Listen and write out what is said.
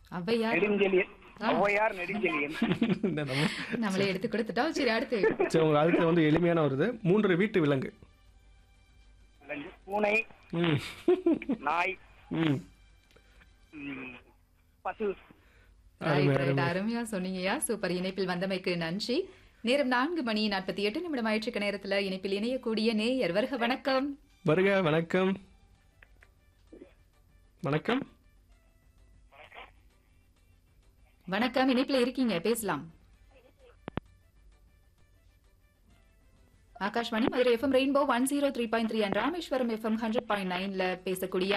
ஔவையார் நெடுஞ்செழியன் ஔவையார் நெடுஞ்செழியன் இந்த நம்ம நம்மளே எடுத்து கொடுத்துட்டோம் சரி அடுத்து சரி உங்க அடுத்து வந்து எளிமையான வருது மூன்று வீட்டு விலங்கு விலங்கு, பூனை ம் நாய் ம் ம், பசு ரைட் ரைட் அருமையா சொன்னீங்கயா சூப்பர் இணைப்பில் வந்தமைக்கு நன்றி நேரம் நான்கு மணி நாற்பத்தி எட்டு நிமிடம் ஆயிற்றுக்க நேரத்துல இணைப்பில் இணையக்கூடிய நேயர் வருக வணக்கம் வருக வணக்கம் வணக்கம் வணக்கம் இணைப்பில் இருக்கீங்க பேசலாம் Akashvani Madurai FM rainbow one zero three point three and Rameswaram FM hundred point நைன்ல பேசக்கூடிய